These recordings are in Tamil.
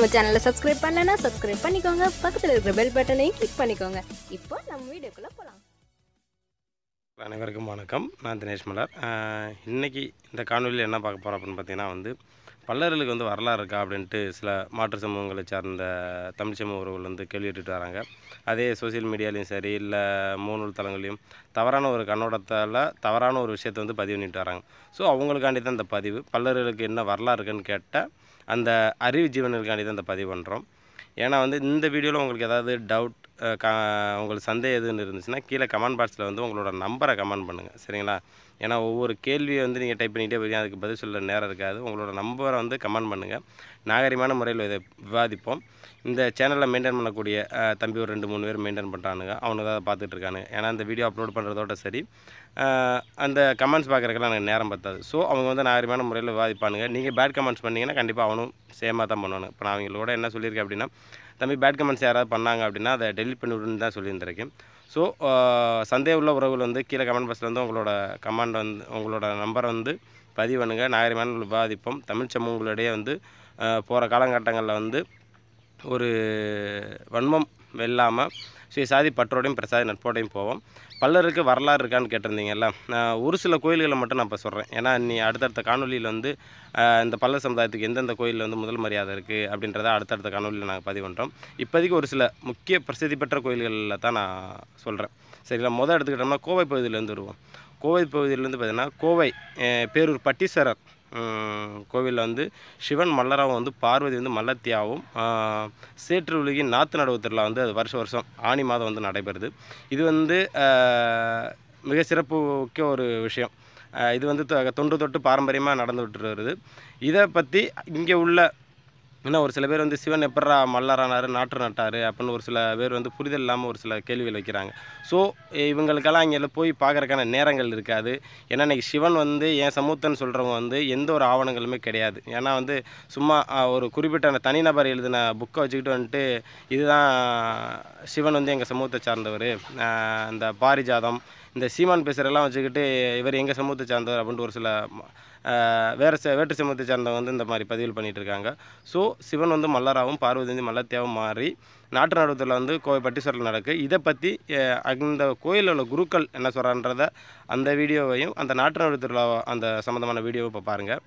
நம்ம சேனலை சப்ஸ்கிரைப் பண்ணலன்னா சப்ஸ்கிரைப் பண்ணிக்கோங்க பக்கத்தில் இருக்கிற பெல் பட்டனையும் கிளிக் பண்ணிக்கோங்க இப்போ நம்ம வீடியோக்குள்ள போகலாம் அனைவருக்கும் வணக்கம் நான் தினேஷ் மலர் ஆஹ் இன்னைக்கு இந்த காணொலியில் என்ன பார்க்க போகிறோம் அப்படின்னு பார்த்தீங்கன்னா வந்து பல்லர்களுக்கு வந்து வரலாறு இருக்கா அப்படின்ட்டு சில மாற்று சமூகங்களை சார்ந்த தமிழ் சமூக உறவுகள் வந்து கேள்விட்டு வராங்க அதே சோஷியல் மீடியாலையும் சரி இல்லை மூணு தளங்களையும் தவறான ஒரு கண்ணோட்டத்தால் தவறான ஒரு விஷயத்தை வந்து பதிவு பண்ணிட்டு வராங்க ஸோ அவங்களுக்காண்டி தான் இந்த பதிவு பல்லர்களுக்கு என்ன வரலாறு இருக்குன்னு கேட்ட அந்த அறிவு ஜீவனுக்காண்டி தான் இந்த பதிவு பண்ணுறோம் ஏன்னா வந்து இந்த வீடியோவில் உங்களுக்கு ஏதாவது டவுட் கா உங்களுக்கு சந்தேகம் எதுன்னு இருந்துச்சுன்னா கீழே கமெண்ட் பாக்ஸில் வந்து உங்களோட நம்பரை கமெண்ட் பண்ணுங்கள் சரிங்களா ஏன்னா ஒவ்வொரு கேள்வியை வந்து நீங்கள் டைப் பண்ணிகிட்டே போய் அதுக்கு பதில் சொல்ல நேரம் இருக்காது உங்களோட நம்பரை வந்து கமெண்ட் பண்ணுங்கள் நாகரிகமான முறையில் இதை விவாதிப்போம் இந்த சேனலில் மெயின்டைன் பண்ணக்கூடிய அஹ், தம்பி ஒரு ரெண்டு மூணு பேர் மெயின்டைன் பண்ணுறானுங்க அவனுங்க தான் பார்த்துட்டு இருக்கானுங்க ஏன்னா இந்த வீடியோ அப்லோட் பண்ணுறதோட சரி அஹ், அந்த கமெண்ட்ஸ் பார்க்குறதுக்கெல்லாம் எனக்கு நேரம் பத்தாது ஸோ அவங்க வந்து நாகரிகமான முறையில் விவாதிப்பானுங்க நீங்கள் பேட் கமெண்ட்ஸ் பண்ணீங்கன்னா கண்டிப்பாக அவனும் சேமாக தான் பண்ணுவானு இப்போ நான் அவங்களோட என்ன சொல்லியிருக்கேன் அப்படின்னா தம்பி பேட் கமெண்ட்ஸ் யாராவது பண்ணாங்க அப்படின்னா அதை டெலிட் பண்ணி விடுன்னு தான் சொல்லியிருந்திருக்கேன் ஸோ சந்தேக உள்ள உறவுகள் வந்து கீழே கமெண்ட் பாக்ஸில் வந்து உங்களோட கமெண்ட் வந்து உங்களோட நம்பரை வந்து பதிவு பண்ணுங்க நாகரிகமான விவாதிப்போம் தமிழ் சமூகங்களிடையே வந்து போகிற காலகட்டங்களில் வந்து ஒரு வன்மம் வெல்லாமல் ஸ்ரீ சாதி பற்றோடையும் பிரசாதி நட்போடையும் போவோம் பல்லருக்கு வரலாறு இருக்கான்னு கேட்டிருந்தீங்கல்ல நான் ஒரு சில கோயில்களை மட்டும் நான் இப்போ சொல்கிறேன் ஏன்னா நீ அடுத்தடுத்த காணொலியில் வந்து ஆஹ், இந்த பல்லர் சமுதாயத்துக்கு எந்தெந்த கோயிலில் வந்து முதல் மரியாதை இருக்குது அப்படின்றத அடுத்தடுத்த காணொலியில் நாங்கள் பதிவு பண்ணுறோம் இப்போதைக்கு ஒரு சில முக்கிய பிரசித்தி பெற்ற கோயில்களில் தான் நான் சொல்கிறேன் சரிங்களா முதல் எடுத்துக்கிட்டோம்னா கோவை பகுதியிலேருந்து வருவோம் கோவை பகுதியிலேருந்து பார்த்தீங்கன்னா கோவை அஹ், பேரூர் பட்டீஸ்வரர் கோவிலில் வந்து சிவன் மல்லராவும் வந்து பார்வதி வந்து மல்லத்தியாவும் ஆஹ், சேற்று உலகின் நாத்து நடவு திருவிழா வந்து அது வருஷம் வருஷம் ஆனி மாதம் வந்து நடைபெறுது இது வந்து ஆஹ், மிக சிறப்புமிக்க ஒரு விஷயம் ஆஹ், இது வந்து தொ- தொன்று தொட்டு பாரம்பரியமாக நடந்துகிட்டு வருது இதை பற்றி இங்கே உள்ள இன்னும் ஒரு சில பேர் வந்து சிவன் எப்பட்றா மல்லரானார் நாற்று நட்டார் அப்படின்னு ஒரு சில பேர் வந்து புரிதல் இல்லாமல் ஒரு சில கேள்விகள் வைக்கிறாங்க ஸோ இவங்களுக்கெல்லாம் இங்கே போய் பார்க்குறக்கான நேரங்கள் இருக்காது ஏன்னா இன்றைக்கி சிவன் வந்து என் சமூகத்தன்னு சொல்கிறவங்க வந்து எந்த ஒரு ஆவணங்களுமே கிடையாது ஏன்னா வந்து சும்மா ஆஹ், ஒரு குறிப்பிட்ட அந்த தனிநபர் எழுதின புக்கை வச்சுக்கிட்டு வந்துட்டு இதுதான் சிவன் வந்து எங்கள் சமூகத்தை சார்ந்தவர் இந்த பாரிஜாதம் இந்த சீமான் பேசுகிறெல்லாம் வச்சுக்கிட்டு இவர் எங்கள் சமூகத்தை சார்ந்தவர் அப்படின்ட்டு ஒரு சில ஆஹ், வேறு ச வேற்று சமூகத்தை சார்ந்தவங்க வந்து இந்த மாதிரி பதிவுகள் பண்ணிகிட்டு இருக்காங்க ஸோ சிவன் வந்து மல்லராவும் பார்வதி வந்து மல்லத்தியாவும் மாறி நாட்டு நடுவத்தில் வந்து கோவை பட்டீஸ்வரில் நடக்கு இதை பற்றி அந்த கோயிலில் உள்ள குருக்கள் என்ன சொல்கிறான்றத அந்த வீடியோவையும் அந்த நாட்டு நடுவத்தில் அந்த சம்மந்தமான வீடியோவை இப்போ பாருங்கள்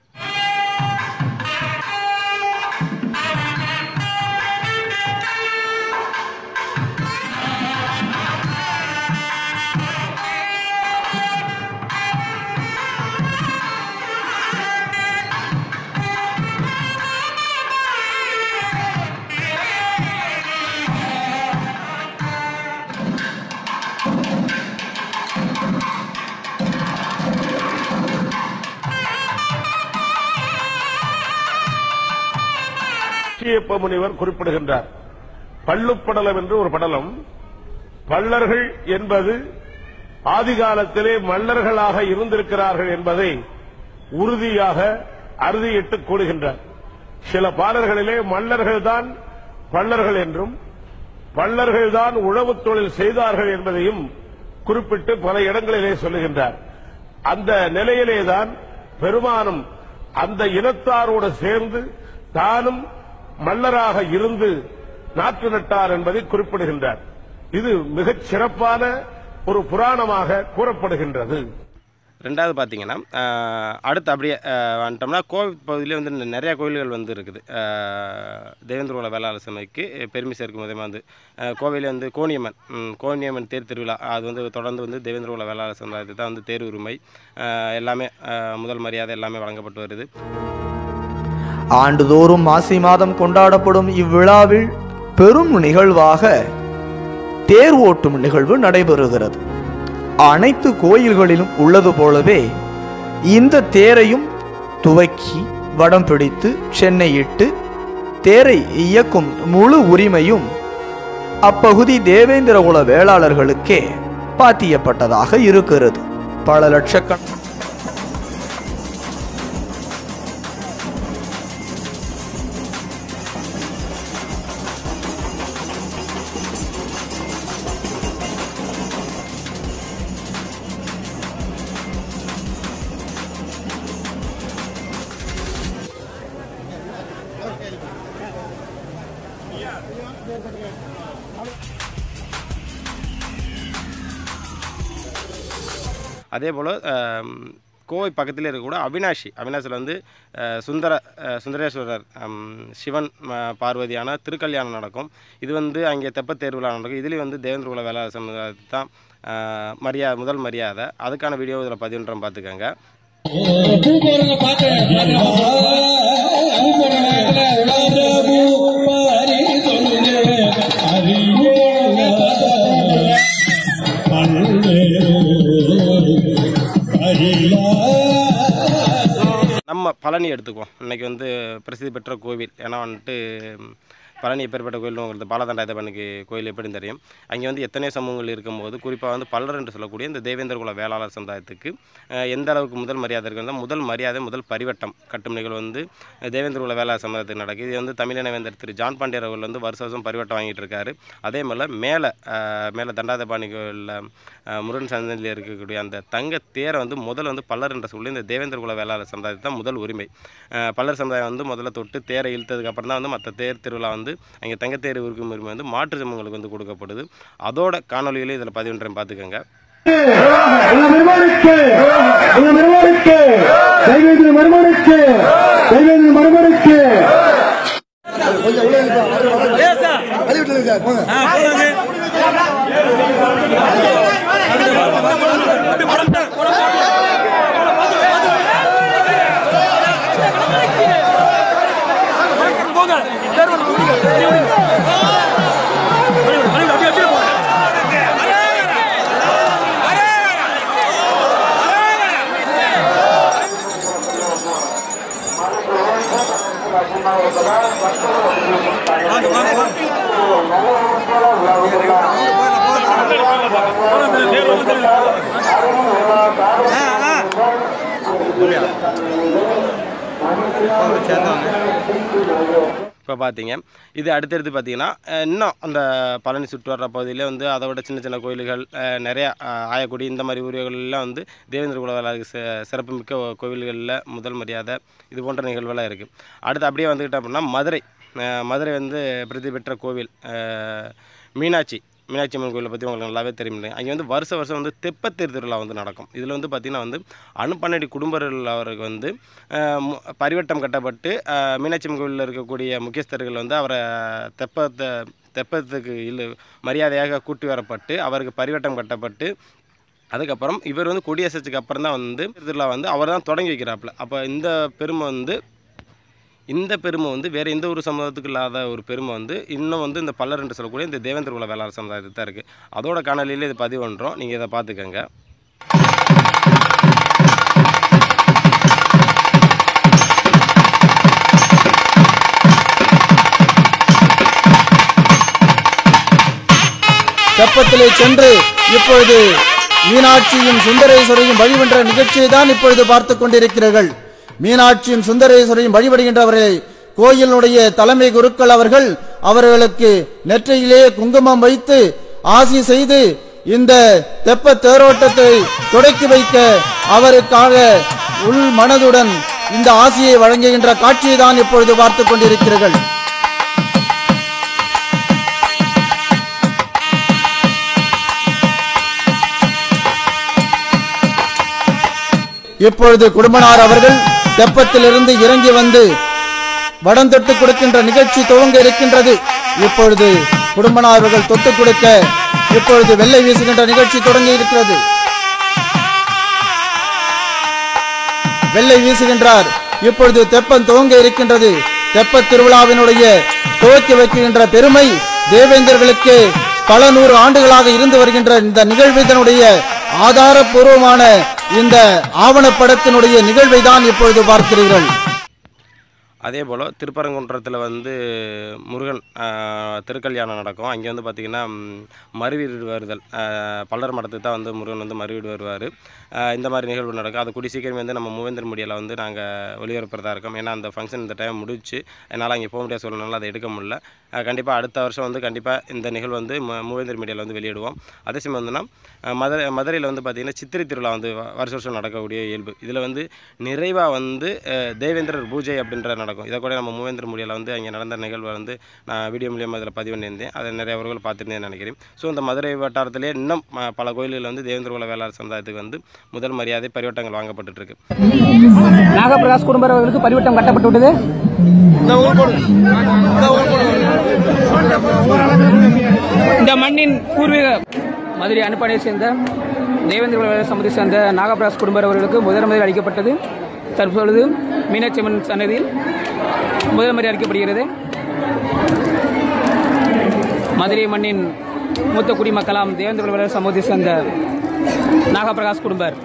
சீயப்ப முனிவர் குறிப்பிடுகின்றார் பள்ளுப்படலம் என்று ஒரு படலம் பள்ளர்கள் என்பது ஆதிகாலத்திலே மல்லர்களாக இருந்திருக்கிறார்கள் என்பதை உறுதியாக அறுதியிட்டு கூறுகின்றார் சில பாடல்களிலே மல்லர்கள்தான் பள்ளர்கள் என்றும் பள்ளர்கள்தான் உழவுத் தொழில் செய்தார்கள் என்பதையும் குறிப்பிட்டு பல இடங்களிலே சொல்லுகின்றார் அந்த நிலையிலேதான் பெருமானும் அந்த இனத்தாரோடு சேர்ந்து தானும் மல்லராக இருந்து நாற்று நட்டார் என்பதை குறிப்பிடுகின்றார் இது மிகச் சிறப்பான ஒரு புராணமாக கூறப்படுகின்றது ரெண்டாவது பார்த்தீங்கன்னா ஆஹ், அடுத்து அப்படியே ஆஹ், வந்துட்டோம்னா கோவில் பகுதியிலே வந்து நி- நிறைய கோயில்கள் வந்து இருக்குது ஆஹ், தேவேந்திரகுல வேளாளர் சபைக்கு பெருமை சேர்க்கும் விதமாக வந்து ஆஹ், கோவையிலே வந்து கோணியம்மன் ம், கோணியம்மன் தேர் திருவிழா அது வந்து தொடர்ந்து வந்து தேவேந்திரகுல வேளாளர் சமுதாயத்துக்கு தான் வந்து தேர் உரிமை ஆஹ், எல்லாமே ஆஹ், முதல் மரியாதை எல்லாமே வழங்கப்பட்டு வருது ஆண்டுதோறும் மாசி மாதம் கொண்டாடப்படும் இவ்விழாவில் பெரும் நிகழ்வாக தேர் ஓட்டும் நிகழ்வு நடைபெறுகிறது அனைத்து கோயில்களிலும் உள்ளது போலவே இந்த தேரையும் துவக்கி வடம் பிடித்து சென்னையிட்டு தேரை இயக்கும் முழு உரிமையும் அப்பகுதி தேவேந்திரகுல வேளாளர்களுக்கே பாத்தியப்பட்டதாக இருக்கிறது பல லட்சக்கண அதே போல் கோவை பக்கத்திலே இருக்கக்கூட அவினாஷி அவினாஷில் வந்து அஹ், சுந்தர அஹ், சுந்தரேஸ்வரர் ஹம், சிவன் ம- பார்வதியான திருக்கல்யாணம் நடக்கும் இது வந்து அங்கே தெப்பத் தேர்விழா நடக்கும் இதுலேயும் வந்து தேவேந்திர குல வேளாளர் சமுதாயத்து தான் மரியாதை முதல் மரியாதை அதுக்கான வீடியோ இதில் பதிவுன்றோம் பார்த்துக்கோங்க பூ போடுங்க பாக்க பூ போடுற நேரத்துல உலக பூ பாரி சொல்லுங்க அறிவோங்க நம்ம பழனி எடுத்துக்குவோம் இன்னைக்கு வந்து பிரசித்தி பெற்ற கோவில் ஏன்னா வந்துட்டு ம், பழனி எப்பேற்பட்ட கோயில் உங்களுக்கு பாலதண்டாயத்தப்பனுக்கு கோயில் எப்படின்னு தெரியும் அங்கே வந்து எத்தனை சமூகங்கள் இருக்கும்போது குறிப்பாக வந்து பல்லர் என்று சொல்லக்கூடிய இந்த தேவேந்திர குல வேளாளர் சமுதாயத்துக்கு அஹ், எந்த அளவுக்கு முதல் மரியாதை இருக்குன்னா முதல் மரியாதை முதல் பரிவட்டம் கட்டும் நிகழ்வு வந்து அஹ், தேவேந்திர குல வேளாளர் சமுதாயத்துக்கு நடக்குது இது வந்து தமிழின வேந்தர் திரு ஜான் பாண்டியர் அவர்கள் வந்து வருஷ வருஷம் பரிவட்டம் வாங்கிட்டு இருக்காரு அதே போல் மேலே மேலே தண்டாதபாணி கோயிலில் முருகன் சந்தனில் இருக்கக்கூடிய அந்த தங்க தேரை வந்து முதல்ல வந்து பல்லர் என்ற சொல்லி இந்த தேவேந்திர குல வேளாளர் சமுதாயத்துக்கு தான் முதல் உரிமை அஹ், பல்லர் சமுதாயம் வந்து முதல்ல தொட்டு தேரை இழுத்ததுக்கு அப்புறம் தான் வந்து மற்ற தேர் திருவிழா வந்து அங்கே தங்கத்தேர் இருக்கும் உரிமை வந்து மாற்று சமூகங்களுக்கு வந்து கொடுக்கப்படுது அதோட காணொலிகளே இதில் பதிவுன்றேன் பார்த்துக்கோங்க எங்க மருமனுக்கு எங்க மருமனுக்கு தைவேந்திர மருமனுக்கு தைவேந்திர மருமனுக்கு இப்போ பார்த்தீங்க இது அடுத்தடுத்து பார்த்தீங்கன்னா அஹ், இன்னும் அந்த பழனி சுற்று வர்ற பகுதியிலே வந்து அதை விட சின்ன சின்ன கோயில்கள் அஹ், நிறையா அஹ், ஆயக்குடி இந்த மாதிரி ஊர்கள்லாம் வந்து தேவேந்திர குலவேலாருக்கு சி சிறப்புமிக்க கோவில்களில் முதல் மரியாதை இது போன்ற நிகழ்வுலாம் இருக்குது அடுத்து அப்படியே வந்துக்கிட்டோம் அப்படின்னா மதுரை அஹ், மதுரை வந்து பிரதி பெற்ற கோவில் அஹ், மீனாட்சி மீனாட்சி அம்மன் கோயிலை பற்றி உங்களுக்கு நல்லாவே தெரியும் அங்கே வந்து வருஷ வருஷம் வந்து தெப்பத்தேர் திருவிழா வந்து நடக்கும் இதில் வந்து பார்த்திங்கன்னா வந்து அனுப்பன்னடி குடும்பர்கள் அவருக்கு வந்து அஹ், மு- பரிவட்டம் கட்டப்பட்டு அஹ், மீனாட்சி அம்மன் கோயிலில் இருக்கக்கூடிய முக்கியஸ்தர்கள் வந்து அவரை தெப்பத்தை தெப்பத்துக்கு இல்லை மரியாதையாக கூட்டி வரப்பட்டு அவருக்கு பரிவட்டம் கட்டப்பட்டு அதுக்கப்புறம் இவர் வந்து கொடியேசத்துக்கு அப்புறம் தான் வந்து திருவிழா வந்து அவர் தான் தொடங்கி வைக்கிறாப்புல அப்போ இந்த பெருமை வந்து இந்த பெருமை வந்து வேறு எந்த ஒரு சமுதாயத்துக்கு இல்லாத ஒரு பெருமை வந்து இன்னும் வந்து இந்த பல்லர் என்று சொல்லக்கூடிய இந்த தேவேந்திர குல வேளாளர் சமுதாயத்துக்கு தான் இருக்குது அதோட காணொலியில் இது பதிவு பண்ணுறோம் நீங்கள் இதை பார்த்துக்கோங்க தெப்பத்திலே சென்று இப்பொழுது மீனாட்சியும் சுந்தரேஸ்வரையும் வழிபன்ற நிகழ்ச்சியை தான் இப்பொழுது பார்த்துக் கொண்டிருக்கிறீர்கள் மீனாட்சியும் சுந்தரேஸ்வரையும் வழிபடுகின்றவர்களை கோயிலுடைய தலைமை குருக்கள் அவர்கள் அவர்களுக்கு நெற்றியிலே குங்குமம் வைத்து ஆசி செய்து இந்த தெப்ப தேரோட்டத்தை தொடக்கி வைக்க அவருக்காக உள் மனதுடன் இந்த ஆசியை வழங்குகின்ற காட்சியை தான் இப்பொழுது பார்த்துக் கொண்டிருக்கிறீர்கள் இப்பொழுது குடும்பனார் அவர்கள் தெப்பத்திலிருந்து இறங்கி வந்து வடம் தொட்டு கொடுக்கின்ற நிகழ்ச்சி துவங்க இருக்கின்றது இப்பொழுது குடும்பனார் அவர்கள் தொட்டு கொடுக்க இப்பொழுது வெள்ளை வீசுகின்ற நிகழ்ச்சி தொடங்கி இருக்கிறது வெள்ளை வீசுகின்றார் இப்பொழுது தெப்பம் துவங்க இருக்கின்றது தெப்ப திருவிழாவினுடைய துவக்கி வைக்கின்ற பெருமை தேவேந்தர்களுக்கு பல நூறு ஆண்டுகளாக இருந்து வருகின்ற இந்த நிகழ்விதனுடைய ஆதாரபூர்வமான இந்த ஆவணப்படத்தினுடைய நிகழ்வை தான் இப்பொழுது பார்க்கிறீர்கள் அதே போல் திருப்பரங்குன்றத்தில் வந்து முருகன் ஆஹ், திருக்கல்யாணம் நடக்கும் அங்கே வந்து பார்த்திங்கன்னா ம், மறுவீடு வருதல் ஆஹ், பல்லர் மடத்துக்கு தான் வந்து முருகன் வந்து மறுவீடு வருவார் இந்த மாதிரி நிகழ்வு நடக்கும் அது கூடி சீக்கிரம் வந்து நம்ம மூவேந்தர் மீடியாவில் வந்து நாங்கள் ஒளிபரப்புறதா இருக்கோம் ஏன்னா அந்த ஃபங்க்ஷன் இந்த டைம் முடிச்சு என்னால் அங்கே போக முடியாத சூழ்நிலை அதை எடுக்க முடியல கண்டிப்பாக அடுத்த வருஷம் வந்து கண்டிப்பாக இந்த நிகழ்வு வந்து மு- மூவேந்தர் மீடியாவில் வந்து வெளியிடுவோம் அதே சமயம் வந்துன்னா அஹ், மதுரை மதுரையில் வந்து பார்த்திங்கன்னா சித்திரை திருவிழா வந்து வ- வருஷ வருஷம் நடக்கக்கூடிய இயல்பு இதில் வந்து நிறைவாக வந்து அஹ், தேவேந்திரர் பூஜை அப்படின்ற நடக்கும் நடக்கும் இதை கூட நம்ம மூவேந்திர முடியல வந்து அங்கே நடந்த நிகழ்வை வந்து நான் வீடியோ மூலியமாக இதில் பதிவு பண்ணியிருந்தேன் அதை நிறைய அவர்கள் பார்த்துருந்தேன் நினைக்கிறேன் ஸோ இந்த மதுரை வட்டாரத்திலே இன்னும் ம- பல கோயில்களில் வந்து தேவேந்திர குல வேளாளர் சமுதாயத்துக்கு வந்து முதல் மரியாதை பரிவட்டங்கள் வாங்கப்பட்டு இருக்கு நாகப்பிரகாஷ் குடும்பம் அவர்களுக்கு பரிவட்டம் கட்டப்பட்டு விட்டது இந்த மண்ணின் பூர்வீக மதுரை அனுப்பானையை சேர்ந்த தேவேந்திர குல சமதி சேர்ந்த நாகப்பிரகாஷ் குடும்பம் அவர்களுக்கு முதல் முறையில் அளிக்கப்பட்டது தற்பொழுது மீனாட்சி அம்மன் சன்னதியில் முதல் முறை அளிக்கப்படுகிறது மதுரை மண்ணின் மூத்த குடிமக்களாம் தேவேந்திர குல சமூகத்தை சேர்ந்த நாகப்பிரகாஷ் குடும்பர்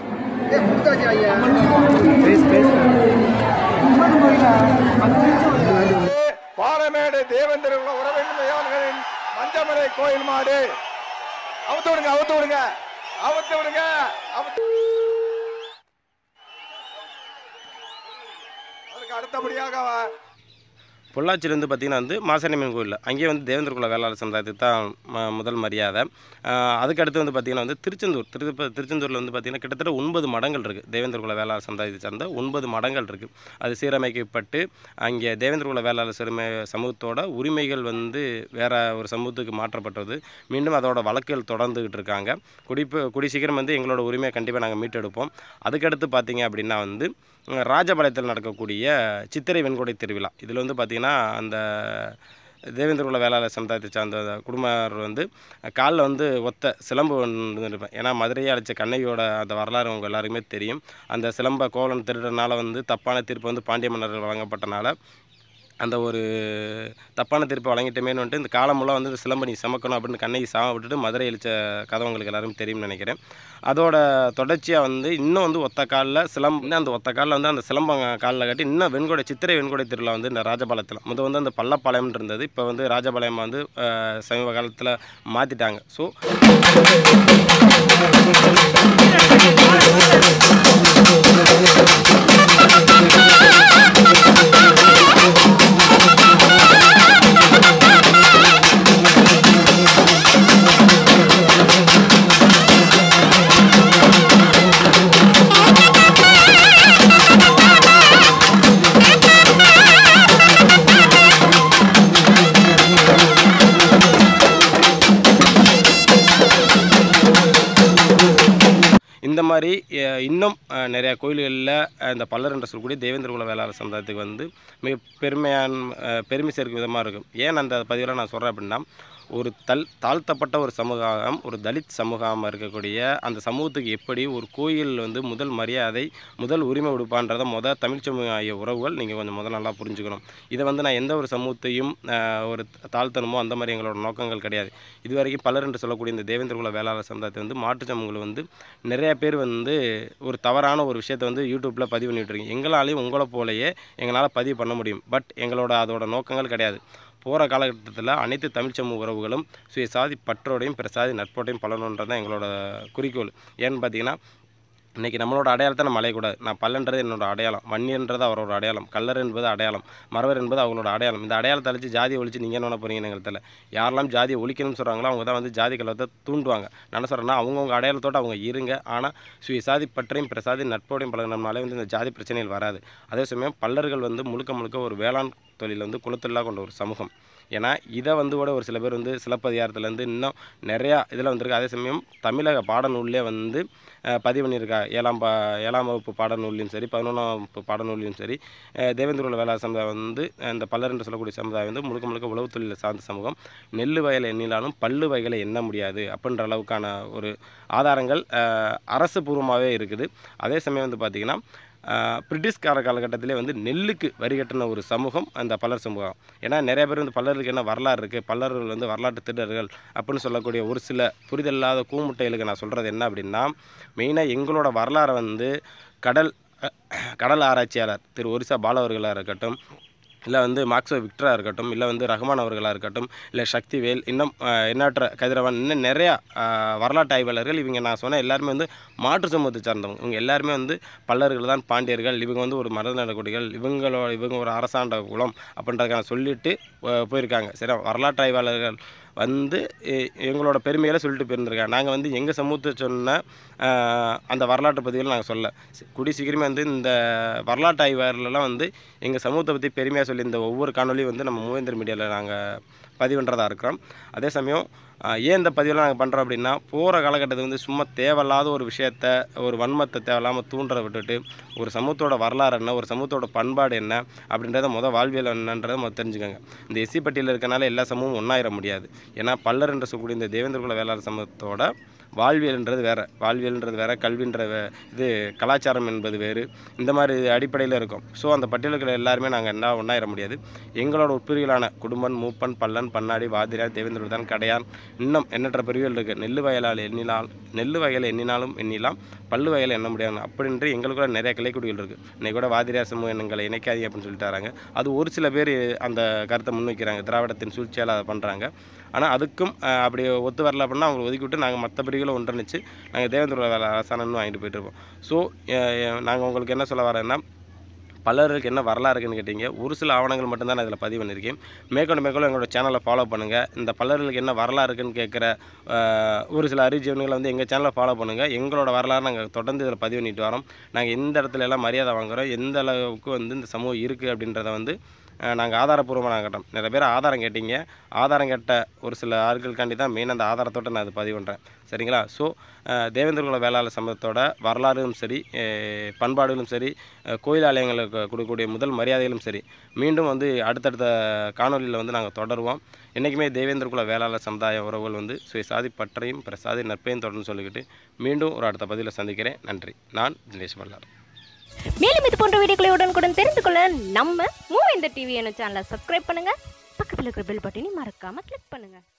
பாலமேடு தேவேந்திர உறவின்மையாளர்களின் மஞ்சமலை கோயில் மாடு அவுத்து விடுங்க அவுத்து விடுங்க அவுத்து விடுங்க அவுத்து அதுக்கு அடுத்தபடியாக பொள்ளாச்சியிலேருந்து பார்த்தீங்கன்னா வந்து மாசாணியம்மன் கோயில் அங்கேயே வந்து தேவேந்திர குல வேளாளர் சமுதாயத்துக்கு தான் ம- முதல் மரியாதை ஆஹ் அதுக்கடுத்து வந்து பார்த்திங்கன்னா வந்து திருச்செந்தூர் திரு திருச்செந்தூரில் வந்து பார்த்திங்கன்னா கிட்டத்தட்ட ஒன்பது மடங்கள் இருக்குது தேவேந்திர குல வேளாளர் சமுதாயத்தை சார்ந்த ஒன்பது மடங்கள் இருக்குது அது சீரமைக்கப்பட்டு அங்கே தேவேந்திர குல வேளாளர் சிறுமை சமூகத்தோட உரிமைகள் வந்து வேற ஒரு சமூகத்துக்கு மாற்றப்பட்டது மீண்டும் அதோட வழக்குகள் தொடர்ந்துகிட்டு இருக்காங்க குடிப்பு குடி சீக்கிரம் வந்து எங்களோட உரிமையை கண்டிப்பாக நாங்கள் மீட்டெடுப்போம் அதுக்கடுத்து பார்த்தீங்க அப்படின்னா வந்து அஹ் ராஜபாளையத்தில் நடக்கக்கூடிய சித்திரை வெண்கொடை திருவிழா இதில் வந்து பார்த்திங்கன்னா அந்த தேவேந்திர குல வேளாளர் சமுதாயத்தை சார்ந்த குடும்பர் வந்து காலில் வந்து ஒத்த சிலம்பு ஒன்று இருப்பேன் ஏன்னா மதுரையை அழைச்ச கண்ணகியோட அந்த வரலாறு அவங்க எல்லாருக்குமே தெரியும் அந்த சிலம்ப கோவலன் திருடுறனால வந்து தப்பான தீர்ப்பு வந்து பாண்டிய மன்னர்கள் வழங்கப்பட்டனால அந்த ஒரு தப்பான தீர்ப்பை வழங்கிட்டமேனு வந்துட்டு இந்த காலமெல்லாம் வந்து இந்த சிலம்பை நீ சமக்கணும் அப்படின்னு கண்ணகி சாம விட்டுட்டு மதுரை இழிச்ச கதை உங்களுக்கு எல்லாரும் தெரியும்னு நினைக்கிறேன் அதோட தொடர்ச்சியாக வந்து இன்னும் வந்து ஒத்த காலில் சிலம்பு இன்னும் அந்த ஒத்த காலில் வந்து அந்த சிலம்பம் காலில் கட்டி இன்னும் வெண்கொடை சித்திரை வெண்கொடை திருவிழா வந்து இந்த ராஜபாளையத்தில் முத வந்து அந்த பள்ளப்பாளையம் இருந்தது இப்போ வந்து ராஜபாளையம் வந்து அஹ், சமீப காலத்தில் மாற்றிட்டாங்க ஸோ இந்த மாதிரி அஹ், இன்னும் அஹ், நிறையா கோயில்களில் இந்த பல்லர் என்று சொல்லக்கூடிய தேவேந்திர குல வேளாளர் சமுதாயத்துக்கு வந்து மிக பெருமையான அஹ், பெருமை சேர்க்கும் விதமாக இருக்கும் ஏன் அந்த பதிவில் நான் சொல்கிறேன் அப்படின்னா ஒரு தல் தாழ்த்தப்பட்ட ஒரு சமூகம் ஒரு தலித் சமூகமாக இருக்கக்கூடிய அந்த சமூகத்துக்கு எப்படி ஒரு கோயில் வந்து முதல் மரியாதை முதல் உரிமை கொடுப்பான்றதை முத தமிழ் சமூக ஆகிய உறவுகள் நீங்கள் கொஞ்சம் முதல் நல்லா புரிஞ்சுக்கணும் இதை வந்து நான் எந்த ஒரு சமூகத்தையும் அஹ், ஒரு தாழ்த்தணுமோ அந்த மாதிரி எங்களோட நோக்கங்கள் கிடையாது இது வரைக்கும் பலர் என்று சொல்லக்கூடிய இந்த தேவேந்திர குல வேளாளர் சமுதாயத்தை வந்து மாற்றுச் சமூகங்கள் வந்து நிறைய பேர் வந்து ஒரு தவறான ஒரு விஷயத்தை வந்து யூடியூப்பில் பதிவு பண்ணிட்டு இருக்கீங்க எங்களாலையும் உங்களை போலயே எங்களால் பதிவு பண்ண முடியும் பட் எங்களோட அதோட நோக்கங்கள் கிடையாது போகிற காலகட்டத்தில் அனைத்து தமிழ் சமூக உறவுகளும் சுய சாதி பற்றோடையும் பிற சாதி நட்போடையும் பலனுன்றது தான் எங்களோட குறிக்கோள் ஏன்னு பார்த்தீங்கன்னா இன்றைக்கி நம்மளோட அடையாளத்தை நம்ம அலையக்கூடாது நான் பல்லன்றது என்னோட அடையாளம் வன்னியன்றது அவரோட அடையாளம் கல்லர் என்பது அடையாளம் மறவர் என்பது அவங்களோட அடையாளம் இந்த அடையாளத்தை அழிச்சு ஜாதியை ஒழிச்சு நீங்கள் என்ன பண்ண போகிறீங்க எங்களுக்கு யாரெல்லாம் ஜாதியை ஒழிக்கணும்னு சொல்கிறாங்களோ அவங்க தான் வந்து ஜாதி கலவத்தை தூண்டுவாங்க நான் என்ன சொல்கிறேன்னா அவங்கவுங்க அடையாளத்தோட அவங்க இருங்க ஆனால் சுய சாதி பற்றையும் பிற சாதி நட்போடையும் பழகினோம்னாலே வந்து இந்த ஜாதி பிரச்சனைகள் வராது அதே சமயம் பல்லர்கள் வந்து முழுக்க முழுக்க ஒரு வேளாண் தொழில் வந்து குலத்தொழிலாக கொண்ட ஒரு சமூகம் ஏன்னா இதை வந்து கூட ஒரு சில பேர் வந்து சிலப்பதிகாரத்துலேருந்து இன்னும் நிறையா இதில் வந்திருக்கு அதே சமயம் தமிழக பாடநூல்லே வந்து அஹ், பதிவு பண்ணியிருக்கா ஏழாம் பா ஏழாம் வகுப்பு பாடநூல்லையும் சரி பதினொன்றாம் வகுப்பு பாடநூல்லையும் சரி அஹ், தேவேந்திர குல வேளாண் சமுதாயம் வந்து அஹ், இந்த பல்லர் என்று சொல்லக்கூடிய சமுதாயம் வந்து முழுக்க முழுக்க உழவு தொழிலை சார்ந்த சமூகம் நெல் வயலை எண்ணினாலும் பல்லு வகைகளை எண்ண முடியாது அப்படின்ற அளவுக்கான ஒரு ஆதாரங்கள் அஹ், அரசு பூர்வமாகவே இருக்குது அதே சமயம் வந்து பார்த்திங்கன்னா ஆஹ் பிரிட்டிஷ்கார காலகட்டத்திலே வந்து நெல்லுக்கு வரி கட்டின ஒரு சமூகம் அந்த பல்லர் சமூகம் ஏன்னா நிறைய பேர் வந்து பல்லருக்கு என்ன வரலாறு இருக்குது பல்லர்கள் வந்து வரலாற்று திருடர்கள் அப்படின்னு சொல்லக்கூடிய ஒரு சில புரிதல் இல்லாத கூமுட்டைகளுக்கு நான் சொல்கிறது என்ன அப்படின்னா மெயினாக எங்களோட வரலாறை வந்து கடல் கடல் ஆராய்ச்சியாளர் திரு ஒரிசா பால அவர்களாக இருக்கட்டும் இல்லை வந்து மார்க்ஸோ விக்டரா இருக்கட்டும் இல்லை வந்து ரஹ்மான் அவர்களாக இருக்கட்டும் இல்லை சக்திவேல் இன்னும் அஹ், எண்ணற்ற கதிரவன் இன்னும் நிறையா அஹ், வரலாற்று ஆய்வாளர்கள் இவங்க நான் சொன்ன எல்லாருமே வந்து மாற்று சமூகத்தை சார்ந்தவங்க இவங்க எல்லாருமே வந்து பல்லர்கள் தான் பாண்டியர்கள் இவங்க வந்து ஒரு மருத நடக்கூடிகள் இவங்களோட இவங்க ஒரு அரசாண்ட குலம் அப்படின்றதுக்கான சொல்லிட்டு அஹ், போயிருக்காங்க சரி வரலாற்று ஆய்வாளர்கள் வந்து எ- எங்களோட பெருமைகளை சொல்லிட்டு போயிருந்திருக்காங்க நாங்கள் வந்து எங்கள் சமூகத்தை சொன்ன ஆஹ், அந்த வரலாற்று பதிவுகளை நாங்கள் சொல்ல சி- கூடிய சீக்கிரமே வந்து இந்த வரலாற்று ஆய்வாளர்லாம் வந்து எங்கள் சமூகத்தை பற்றி பெருமையாக சொல்லி இந்த ஒவ்வொரு காணொலியும் வந்து நம்ம மூவேந்தர் மீடியாவில் நாங்கள் பதிவுன்றதா இருக்கிறோம் அதே சமயம் ஆஹ், ஏன் இந்த பதிவெல்லாம் நாங்கள் பண்ணுறோம் அப்படின்னா போகிற காலகட்டத்தில் வந்து சும்மா தேவையில்லாத ஒரு விஷயத்த ஒரு வன்மத்தை தேவையில்லாமல் தூண்டுறதை விட்டுட்டு ஒரு சமூகத்தோட வரலாறு என்ன ஒரு சமூகத்தோட பண்பாடு என்ன அப்படின்றத முத வாழ்வியல் என்னன்றதை முத தெரிஞ்சுக்கோங்க இந்த எஸ்சி பட்டியலில் இருக்கனால எல்லா சமூகமும் ஒன்றாயிர முடியாது ஏன்னா பல்லர் என்று சொல்லக்கூடிய இந்த தேவேந்திரகுல வேளாளர் சமூகத்தோட வாழ்வியல்ன்றது வேறு வாழ்வியல்ன்றது வேறு கல்வின்ற வே- இது கலாச்சாரம் என்பது வேறு இந்த மாதிரி அடிப்படையில் இருக்கும் ஸோ அந்த பட்டியலுக்கு எல்லாருமே நாங்கள் என்ன ஒன்றாயிர முடியாது எங்களோட உட்பிரிவுகளான குடும்பன் மூப்பன் பல்லன் பன்னாடி வாதிரார் தேவேந்திரதான் கடையான் இன்னும் எண்ணற்ற பிரிவுகள் இருக்குது நெல்லு வயலால் எண்ணினால் நெல்லு வயலை எண்ணினாலும் எண்ணிலாம் பல்லு வயலை எண்ண முடியாது அப்படின்ற எங்களுக்குள்ள நிறைய கிளைக்குடிகள் இருக்குது இன்னைக்கு கூட வாதிரார் சமூகம் எங்களை இணைக்காதீங்க அப்படின்னு சொல்லிட்டு வராங்க அது ஒரு சில பேர் அந்த கருத்தை முன்வைக்கிறாங்க திராவிடத்தின் சூழ்ச்சியால் அதை பண்ணுறாங்க ஆனால் அதுக்கும் அஹ், அப்படி ஒத்து வரல அப்படின்னா அவங்க ஒதுக்கி விட்டு நாங்கள் மற்ற பிரிவுகளை ஒன்றிணைச்சு நாங்கள் தேவேந்திர வேலை அரசாணம்னு வாங்கிட்டு போயிட்டு இருப்போம் ஸோ நாங்கள் உங்களுக்கு என்ன சொல்ல வரேன்னா பலருக்கு என்ன வரலாறு இருக்குன்னு கேட்டீங்க ஒரு சில ஆவணங்கள் மட்டும்தான் நான் இதில் பதிவு பண்ணியிருக்கேன் மேற்கொண்டு மேற்கொண்டு எங்களோட சேனலை ஃபாலோ பண்ணுங்கள் இந்த பலருக்கு என்ன வரலாறு இருக்குன்னு கேட்குற அஹ், ஒரு சில அறிஜீவன்களை வந்து எங்கள் சேனலை ஃபாலோ பண்ணுங்கள் எங்களோட வரலாறு நாங்கள் தொடர்ந்து இதில் பதிவு பண்ணிட்டு வரோம் நாங்கள் எந்த இடத்துல எல்லாம் மரியாதை வாங்குறோம் எந்த அளவுக்கு வந்து இந்த சமூகம் இருக்குது அப்படின்றத வந்து நாங்கள் ஆதாரப்பூர்வமாக நாங்கள் கேட்டோம் நிறைய பேர் ஆதாரம் கேட்டீங்க ஆதாரம் கேட்ட ஒரு சில ஆட்களுக்காண்டி தான் மெயின் அந்த ஆதாரத்தோட நான் இது பதிவு பண்ணுறேன் சரிங்களா ஸோ தேவேந்திரகுல வேளாளர் சமூகத்தோட வரலாறும் சரி அஹ், பண்பாடுகளும் சரி அஹ், கோயில் ஆலயங்களுக்கு கொடுக்கக்கூடிய முதல் மரியாதைகளும் சரி மீண்டும் வந்து அடுத்தடுத்த காணொலியில் வந்து நாங்கள் தொடருவோம் என்றைக்குமே தேவேந்திரகுல வேளாளர் சமுதாய உறவுகள் வந்து சுயசாதி பற்றையும் பிரசாதி நட்பையும் தொடர்ந்து சொல்லிக்கிட்டு மீண்டும் ஒரு அடுத்த பதிவில் சந்திக்கிறேன் நன்றி நான் தினேஷ் மல்லார் மேலும் இது போன்ற வீடியோக்களை உடனுக்குடன் தெரிந்து கொள்ள நம்ம மூவேந்தர் டிவி என்ற சேனலை சப்ஸ்கிரைப் பண்ணுங்க பக்கத்தில் இருக்கிற பெல் பட்டனையும் மறக்காம கிளிக் பண்ணுங்க